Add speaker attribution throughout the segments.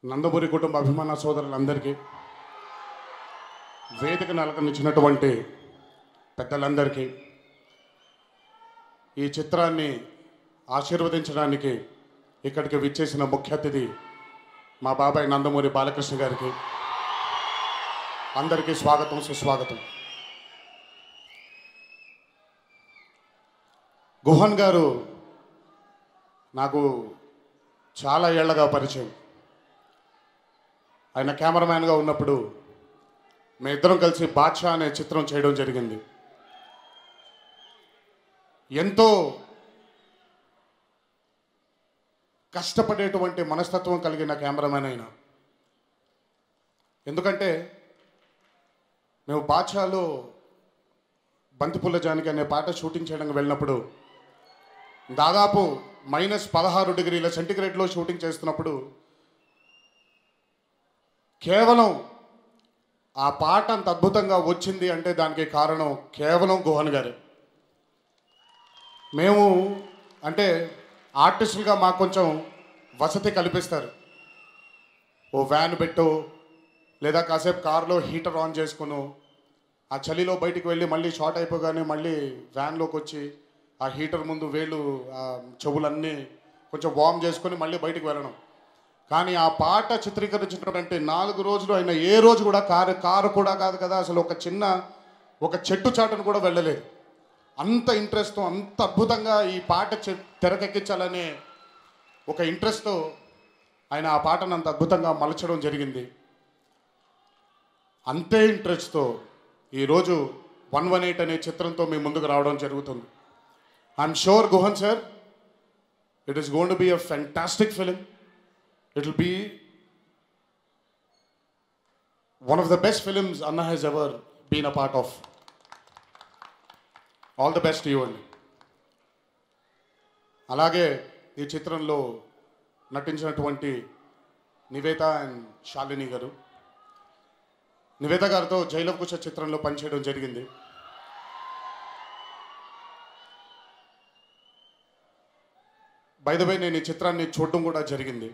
Speaker 1: నందమూరి కుటుంబ అభిమాన సోదరులందరికీ వేదిక నలకనిచ్చినటువంటి పెద్దలందరికీ ఈ చిత్రాన్ని ఆశీర్వదించడానికి ఇక్కడికి విచ్చేసిన ముఖ్య అతిథి మా బాబాయ్ నందమూరి బాలకృష్ణ గారికి అందరికీ స్వాగతం సుస్వాగతం గుహన్ గారు నాకు చాలా ఏళ్లగా పరిచయం ఆయన కెమెరామ్యాన్గా ఉన్నప్పుడు మేము ఇద్దరం కలిసి బాద్షా అనే చిత్రం చేయడం జరిగింది ఎంతో కష్టపడేటువంటి మనస్తత్వం కలిగిన కెమెరామ్యాన్ అయినా ఎందుకంటే మేము బాద్షాలో బంతిపుల్ల జానకి అనే పాట షూటింగ్ చేయడానికి వెళ్ళినప్పుడు దాదాపు మైనస్ పదహారు డిగ్రీల సెంటిగ్రేడ్లో షూటింగ్ చేస్తున్నప్పుడు కేవలం ఆ పాట అంత అద్భుతంగా వచ్చింది అంటే దానికి కారణం కేవలం గుహన్ గారు మేము అంటే ఆర్టిస్టులుగా మాకు కొంచెం వసతి కల్పిస్తారు ఓ వ్యాన్ పెట్టు లేదా కాసేపు కారులో హీటర్ ఆన్ చేసుకును ఆ చలిలో బయటికి వెళ్ళి మళ్ళీ షార్ట్ అయిపోగానే మళ్ళీ వ్యాన్లోకి వచ్చి ఆ హీటర్ ముందు వేళ్ళు ఆ చెవులన్నీ కొంచెం వార్మ్ చేసుకొని మళ్ళీ బయటికి వెళ్ళడం కానీ ఆ పాట చిత్రీకరించినటువంటి నాలుగు రోజులు ఆయన ఏ రోజు కూడా కారు కారు కూడా కాదు కదా అసలు ఒక చిన్న ఒక చెట్టు చాటును కూడా వెళ్ళలేదు అంత ఇంట్రెస్ట్తో అంత అద్భుతంగా ఈ పాట చె- తెరకెక్కించాలనే ఒక ఇంట్రెస్ట్తో ఆయన ఆ పాటను అంత అద్భుతంగా మలచడం జరిగింది అంతే ఇంట్రెస్ట్తో ఈరోజు వన్ వన్ ఎయిట్ అనే చిత్రంతో మీ ముందుకు రావడం జరుగుతుంది I'm sure Guhan sir it is going to be a fantastic film it will be one of the best films అన్న has ever been a part of all the best you అండి అలాగే ఈ చిత్రంలో నటించినటువంటి నివేత అండ్ శాలిని గారు నివేత గారితో జైలవకుశ చిత్రంలో పనిచేయడం జరిగింది బై నేను ఈ చిత్రాన్ని చూడడం కూడా జరిగింది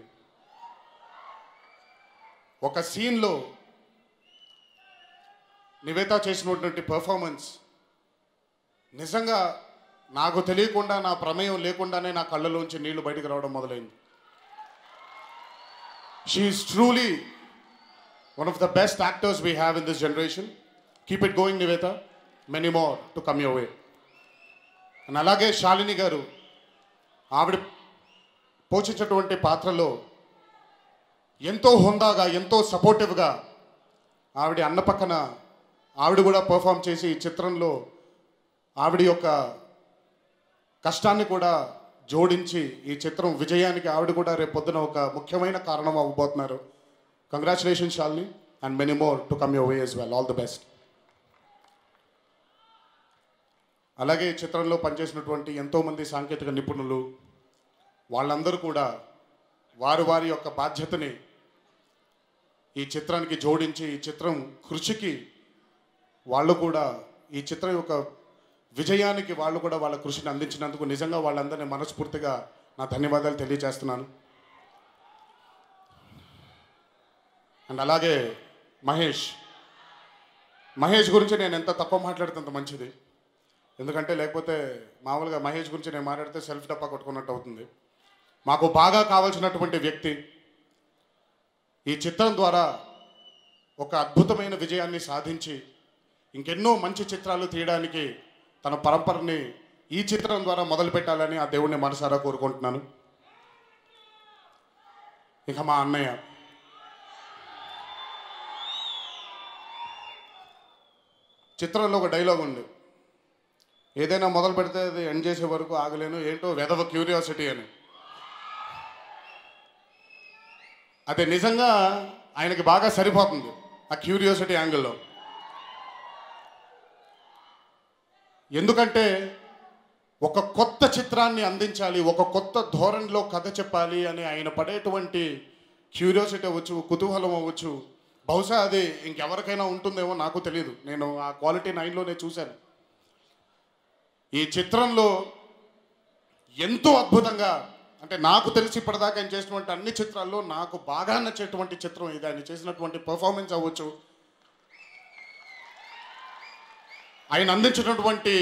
Speaker 1: ఒక సీన్లో నివేత చేసినటువంటి పర్ఫార్మెన్స్ నిజంగా నాకు తెలియకుండా నా ప్రమేయం లేకుండానే నా కళ్ళలోంచి నీళ్లు బయటకు రావడం మొదలైంది she is truly one of the best actors we have in this generation keep it going Nivetha many more to come your way and అలాగే శాలిని గారు ఆవిడ పోషించినటువంటి పాత్రలో ఎంతో హుందాగా ఎంతో సపోర్టివ్గా ఆవిడ అన్న పక్కన ఆవిడ కూడా పర్ఫామ్ చేసి ఈ చిత్రంలో ఆవిడ యొక్క కష్టాన్ని కూడా జోడించి ఈ చిత్రం విజయానికి ఆవిడ కూడా రేపు పొద్దున ఒక ముఖ్యమైన కారణం అవ్వబోతున్నారు congratulation Shalini and many more to come your way as well all the best అలాగే ఈ చిత్రంలో పనిచేసినటువంటి ఎంతోమంది సాంకేతిక నిపుణులు వాళ్ళందరూ కూడా వారి వారి యొక్క బాధ్యతని ఈ చిత్రానికి జోడించి ఈ చిత్రం కృషికి వాళ్ళు కూడా ఈ చిత్రం యొక్క విజయానికి వాళ్ళు కూడా వాళ్ళ కృషిని అందించినందుకు నిజంగా వాళ్ళందరినీ మనస్ఫూర్తిగా నా ధన్యవాదాలు తెలియజేస్తున్నాను అండ్ అలాగే మహేష్ మహేష్ గురించి నేను ఎంత తక్కువ మాట్లాడితే అంత మంచిది ఎందుకంటే లేకపోతే మామూలుగా మహేష్ గురించి నేను మాట్లాడితే సెల్ఫ్ డబ్బా కొట్టుకున్నట్టు అవుతుంది మాకు బాగా కావాల్సినటువంటి వ్యక్తి ఈ చిత్రం ద్వారా ఒక అద్భుతమైన విజయాన్ని సాధించి ఇంకెన్నో మంచి చిత్రాలు తీయడానికి తన పరంపరని ఈ చిత్రం ద్వారా మొదలు పెట్టాలని ఆ దేవుణ్ణి మనసారా కోరుకుంటున్నాను ఇక మా అన్నయ్య చిత్రంలో ఒక డైలాగ్ ఉంది ఏదైనా మొదలు పెడితే అది ఎండ్ చేసే వరకు ఆగలేను ఏంటో వెదవ క్యూరియాసిటీ అని అది నిజంగా ఆయనకి బాగా సరిపోతుంది ఆ క్యూరియాసిటీ యాంగిల్లో ఎందుకంటే ఒక కొత్త చిత్రాన్ని అందించాలి ఒక కొత్త ధోరణిలో కథ చెప్పాలి అని ఆయన పడేటువంటి క్యూరియాసిటీ అవ్వచ్చు కుతూహలం అవ్వచ్చు బహుశా అది ఇంకెవరికైనా ఉంటుందేమో నాకు తెలియదు నేను ఆ క్వాలిటీ నైన్లోనే చూశాను ఈ చిత్రంలో ఎంతో అద్భుతంగా అంటే నాకు తెలిసి ఇప్పటిదాకా ఆయన చేసినటువంటి అన్ని చిత్రాల్లో నాకు బాగా నచ్చేటువంటి చిత్రం ఇది ఆయన చేసినటువంటి పర్ఫార్మెన్స్ అవ్వచ్చు ఆయన అందించినటువంటి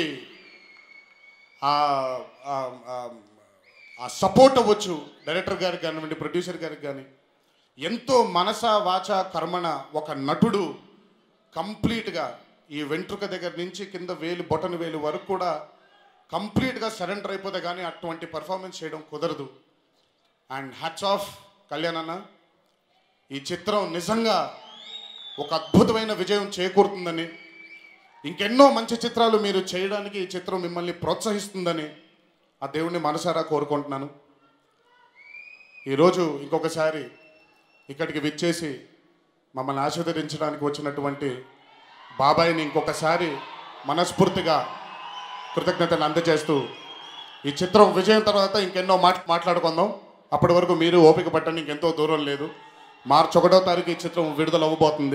Speaker 1: ఆ- ఆ- ఆ- ఆ సపోర్ట్ అవ్వచ్చు డైరెక్టర్ గారికి కానివ్వండి ప్రొడ్యూసర్ గారికి కానీ ఎంతో మనస వాచ కర్మణ ఒక నటుడు కంప్లీట్గా ఈ వెంట్రుక దగ్గర నుంచి కింద వేలు బొటన వేలు వరకు కూడా కంప్లీట్గా సరెండర్ అయిపోతే కానీ అటువంటి పర్ఫార్మెన్స్ చేయడం కుదరదు అండ్ హ్యాట్స్ ఆఫ్ కళ్యాణ్ అన్న ఈ చిత్రం నిజంగా ఒక అద్భుతమైన విజయం చేకూరుతుందని ఇంకెన్నో మంచి చిత్రాలు మీరు చేయడానికి ఈ చిత్రం మిమ్మల్ని ప్రోత్సహిస్తుందని ఆ దేవుణ్ణి మనసారా కోరుకుంటున్నాను ఈరోజు ఇంకొకసారి ఇక్కడికి విచ్చేసి మమ్మల్ని ఆశీర్వదించడానికి వచ్చినటువంటి బాబాయిని ఇంకొకసారి మనస్ఫూర్తిగా కృతజ్ఞతలు అందజేస్తూ ఈ చిత్రం విజయం తర్వాత ఇంకెన్నో మాట మాట్లాడుకుందాం అప్పటి వరకు మీరు ఓపిక పట్టండి ఇంకెంతో దూరం లేదు మార్చి ఒకటో తారీఖు ఈ చిత్రం విడుదల అవ్వబోతుంది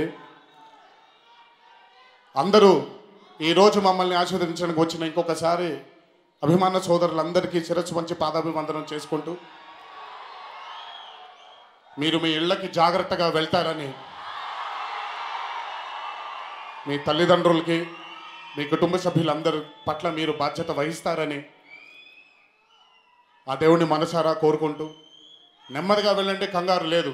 Speaker 1: అందరూ ఈరోజు మమ్మల్ని ఆశీర్వదించడానికి వచ్చిన ఇంకొకసారి అభిమాన సోదరులందరికీ శిరస్సు వంచి పాదాభివందనం చేసుకుంటూ మీరు మీ ఇళ్ళకి జాగ్రత్తగా వెళ్తారని మీ తల్లిదండ్రులకి మీ కుటుంబ సభ్యులందరి పట్ల మీరు బాధ్యత వహిస్తారని ఆ దేవుణ్ణి మనసారా కోరుకుంటూ నెమ్మదిగా వెళ్ళండి కంగారు లేదు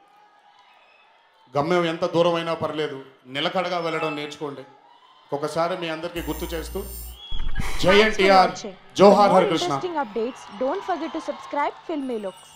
Speaker 1: గమ్యం ఎంత దూరమైనా పర్లేదు నిలకడగా వెళ్ళడం నేర్చుకోండి ఒకసారి మీ అందరికీ గుర్తు చేస్తూ జై
Speaker 2: Thanks for
Speaker 1: NTR
Speaker 2: watching.
Speaker 1: Johar
Speaker 2: For more
Speaker 1: Harikrishna
Speaker 2: interesting updates, don't forget to subscribe Filmy Looks.